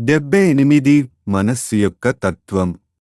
డెబ్బై ఎనిమిది మనస్సు యొక్క తత్వం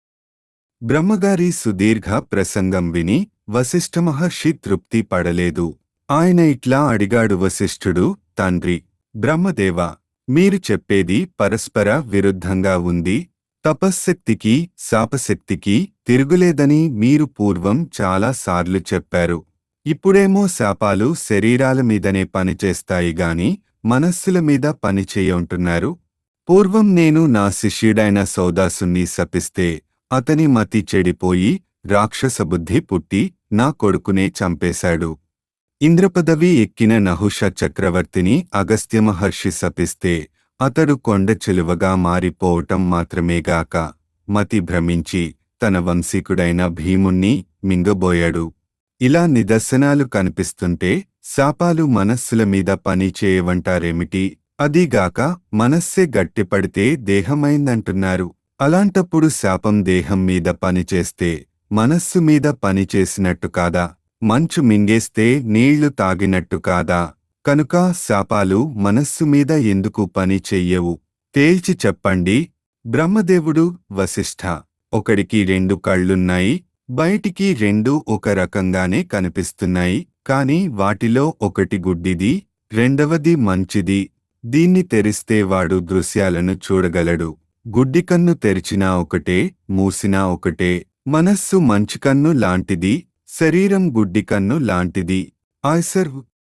బ్రహ్మగారి సుదీర్ఘ ప్రసంగం విని వశిష్ఠ మహర్షి తృప్తి పడలేదు ఆయన ఇట్లా అడిగాడు వశిష్ఠుడు తండ్రి బ్రహ్మదేవ మీరు చెప్పేది పరస్పర విరుద్ధంగా ఉంది తపశ్శక్తికి శాపశక్తికి తిరుగులేదని మీరు పూర్వం చాలా సార్లు చెప్పారు ఇప్పుడేమో శాపాలు శరీరాల మీదనే పనిచేస్తాయి గాని మనస్సుల మీద పనిచేయంటున్నారు పూర్వం నేను నా శిష్యుడైన సౌదాసుని శపిస్తే అతని మతి చెడిపోయి రాక్షస బుద్ధి పుట్టి నా కొడుకునే చంపేశాడు ఇంద్రపదవి ఎక్కిన నహుష చక్రవర్తిని అగస్త్య మహర్షి శపిస్తే అతడు కొండ చెలువగా మారిపోవటం మాత్రమేగాక మతి భ్రమించి తన వంశీకుడైన భీముణ్ణి మింగబోయాడు ఇలా నిదర్శనాలు కనిపిస్తుంటే శాపాలు మనస్సుల మీద పని చేయవంటారేమిటి అదీగాక మనస్సే గట్టిపడితే దేహమైందంటున్నారు అలాంటప్పుడు శాపం దేహం మీద పనిచేస్తే మనస్సు మీద పనిచేసినట్టు కాదా మంచు మింగేస్తే నీళ్లు తాగినట్టు కాదా కనుక శాపాలు మనస్సు మీద ఎందుకు పని చెయ్యవు తేల్చి చెప్పండి బ్రహ్మదేవుడు వశిష్ఠ ఒకడికి రెండు కళ్ళున్నాయి బయటికి రెండు ఒక రకంగానే కనిపిస్తున్నాయి కాని వాటిలో ఒకటి గుడ్డిది రెండవది మంచిది దీన్ని తెరిస్తే వాడు దృశ్యాలను చూడగలడు గుడ్డి కన్ను తెరిచినా ఒకటే మూసినా ఒకటే మనస్సు మంచి కన్ను లాంటిది శరీరం గుడ్డి కన్ను లాంటిది ఆయ్సర్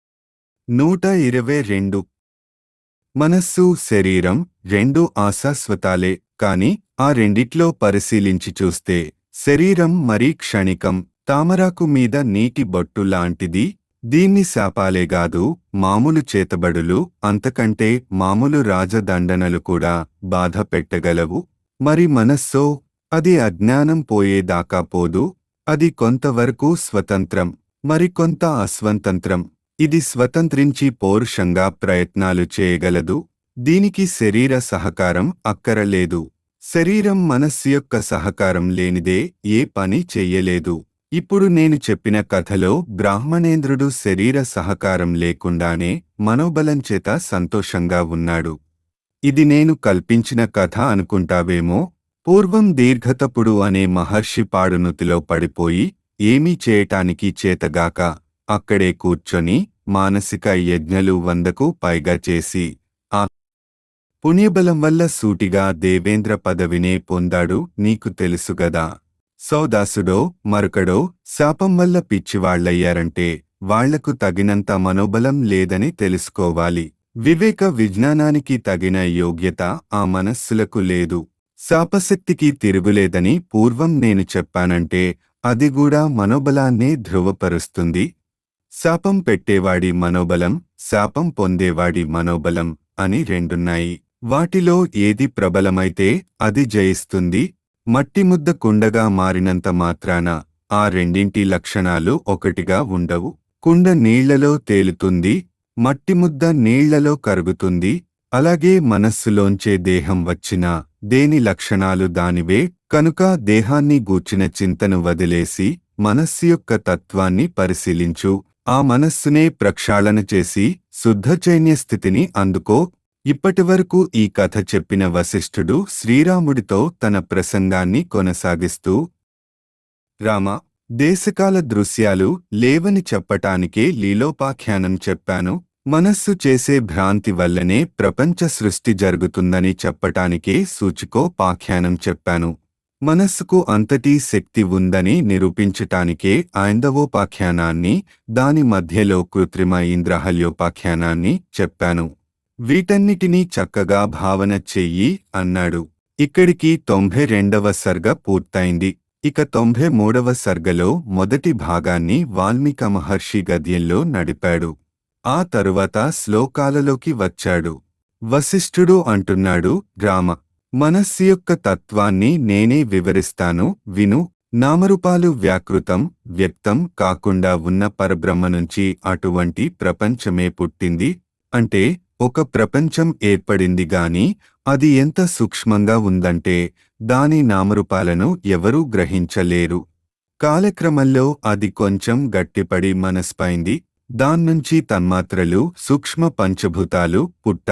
నూట ఇరవై రెండు మనస్సు శరీరం రెండు ఆశాశ్వతాలే కాని ఆ రెండిట్లో పరిశీలించి చూస్తే శరీరం మరీ క్షణికం తామరాకు మీద నీటి బొట్టు లాంటిది దీన్ని శాపాలేగాదు మామూలు చేతబడులు అంతకంటే మామూలు రాజదండనలు కూడా బాధ పెట్టగలవు మరి మనస్సో అది అజ్ఞానం పోయేదాకా పోదు అది కొంతవరకు స్వతంత్రం మరికొంత అస్వతంత్రం ఇది స్వతంత్రించి పౌరుషంగా ప్రయత్నాలు చేయగలదు దీనికి శరీర సహకారం అక్కరలేదు శరీరం మనస్సు యొక్క సహకారం లేనిదే ఏ పని చెయ్యలేదు ఇప్పుడు నేను చెప్పిన కథలో బ్రాహ్మణేంద్రుడు శరీర సహకారం లేకుండానే మనోబలం చేత సంతోషంగా ఉన్నాడు ఇది నేను కల్పించిన కథ అనుకుంటావేమో పూర్వం దీర్ఘతపుడు అనే మహర్షి పాడునుతిలో పడిపోయి ఏమీ చేయటానికి చేతగాక అక్కడే కూర్చొని మానసిక యజ్ఞలు వందకు పైగా చేసి ఆ పుణ్యబలం వల్ల సూటిగా దేవేంద్ర పదవినే పొందాడు నీకు తెలుసుగదా సౌదాసుడో మరొకడో శాపం వల్ల పిచ్చివాళ్లయ్యారంటే వాళ్లకు తగినంత మనోబలం లేదని తెలుసుకోవాలి వివేక విజ్ఞానానికి తగిన యోగ్యత ఆ మనస్సులకు లేదు శాపశక్తికి తిరుగులేదని పూర్వం నేను చెప్పానంటే అది కూడా మనోబలాన్నే ధృవపరుస్తుంది శాపం పెట్టేవాడి మనోబలం శాపం పొందేవాడి మనోబలం అని రెండున్నాయి వాటిలో ఏది ప్రబలమైతే అది జయిస్తుంది మట్టి ముద్ద కుండగా మారినంత మాత్రాన ఆ రెండింటి లక్షణాలు ఒకటిగా ఉండవు కుండ నీళ్లలో తేలుతుంది మట్టి ముద్ద నీళ్లలో కరుగుతుంది అలాగే మనస్సులోంచే దేహం వచ్చినా దేని లక్షణాలు దానివే కనుక దేహాన్ని గూర్చిన చింతను వదిలేసి మనస్సు యొక్క తత్వాన్ని పరిశీలించు ఆ మనస్సునే ప్రక్షాళన చేసి శుద్ధచైన్య స్థితిని అందుకో ఇప్పటివరకు ఈ కథ చెప్పిన వశిష్ఠుడు శ్రీరాముడితో తన ప్రసంగాన్ని కొనసాగిస్తూ రామ దేశకాల దృశ్యాలు లేవని చెప్పటానికే లీలోపాఖ్యానం చెప్పాను మనస్సు చేసే భ్రాంతి వల్లనే ప్రపంచ సృష్టి జరుగుతుందని చెప్పటానికే సూచికోపాఖ్యానం చెప్పాను మనస్సుకు అంతటి శక్తి ఉందని నిరూపించటానికే ఐందవోపాఖ్యానాన్ని దాని మధ్యలో కృత్రిమ ఇంద్రహల్యోపాఖ్యానాన్ని చెప్పాను వీటన్నిటినీ చక్కగా భావన చెయ్యి అన్నాడు ఇక్కడికి తొంభై రెండవ సర్గ పూర్తయింది ఇక తొంభై మూడవ సర్గలో మొదటి భాగాన్ని వాల్మీక మహర్షి గద్యంలో నడిపాడు ఆ తరువాత శ్లోకాలలోకి వచ్చాడు వశిష్ఠుడు అంటున్నాడు రామ మనస్సు యొక్క తత్వాన్ని నేనే వివరిస్తాను విను నామరూపాలు వ్యాకృతం వ్యక్తం కాకుండా ఉన్న పరబ్రహ్మ నుంచి అటువంటి ప్రపంచమే పుట్టింది అంటే ఒక ప్రపంచం ఏర్పడింది గాని అది ఎంత సూక్ష్మంగా ఉందంటే దాని నామరూపాలను ఎవరూ గ్రహించలేరు కాలక్రమంలో అది కొంచెం గట్టిపడి మనస్పైంది దాన్నుంచి తన్మాత్రలు సూక్ష్మ పంచభూతాలు పుట్టాయి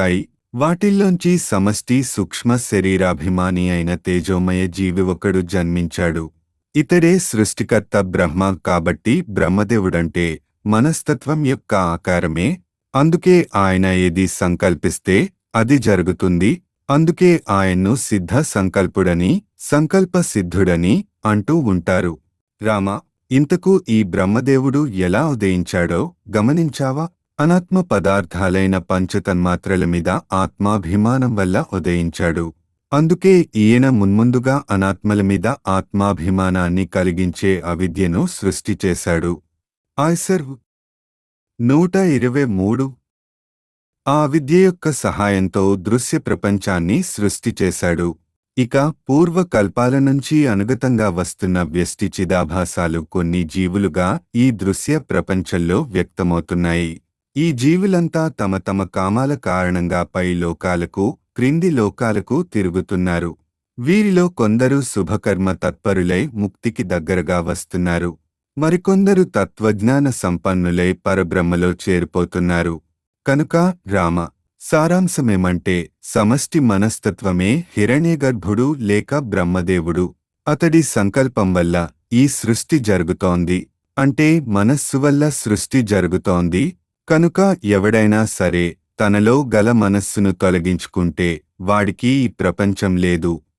వాటిల్లోంచి సమష్టి సూక్ష్మ శరీరాభిమాని అయిన తేజోమయ జీవి ఒకడు జన్మించాడు ఇతడే సృష్టికర్త బ్రహ్మ కాబట్టి బ్రహ్మదేవుడంటే మనస్తత్వం యొక్క ఆకారమే అందుకే ఆయన ఏది సంకల్పిస్తే అది జరుగుతుంది అందుకే ఆయన్ను సిద్ధ సంకల్పుడని సంకల్ప సిద్ధుడని అంటూ ఉంటారు రామ ఇంతకు ఈ బ్రహ్మదేవుడు ఎలా ఉదయించాడో గమనించావా అనాత్మ పదార్థాలైన పంచతన్మాత్రల మీద ఆత్మాభిమానం వల్ల ఉదయించాడు అందుకే ఈయన మున్ముందుగా అనాత్మల మీద ఆత్మాభిమానాన్ని కలిగించే అవిద్యను సృష్టి చేశాడు ఆయ్సర్ నూట ఇరవై మూడు ఆ విద్య యొక్క సహాయంతో దృశ్య ప్రపంచాన్ని సృష్టి చేశాడు ఇక పూర్వకల్పాల నుంచి అనుగతంగా వస్తున్న వ్యష్టి చిదాభాసాలు కొన్ని జీవులుగా ఈ దృశ్య ప్రపంచంలో వ్యక్తమవుతున్నాయి ఈ జీవులంతా తమ తమ కామాల కారణంగా పై లోకాలకు క్రింది లోకాలకు తిరుగుతున్నారు వీరిలో కొందరు శుభకర్మ తత్పరులై ముక్తికి దగ్గరగా వస్తున్నారు మరికొందరు తత్వజ్ఞాన సంపన్నులై పరబ్రహ్మలో చేరిపోతున్నారు కనుక రామ సారాంశమేమంటే సమష్టి మనస్తత్వమే హిరణ్యగర్భుడు లేక బ్రహ్మదేవుడు అతడి సంకల్పం వల్ల ఈ సృష్టి జరుగుతోంది అంటే మనస్సు వల్ల సృష్టి జరుగుతోంది కనుక ఎవడైనా సరే తనలో గల మనస్సును తొలగించుకుంటే వాడికి ఈ ప్రపంచం లేదు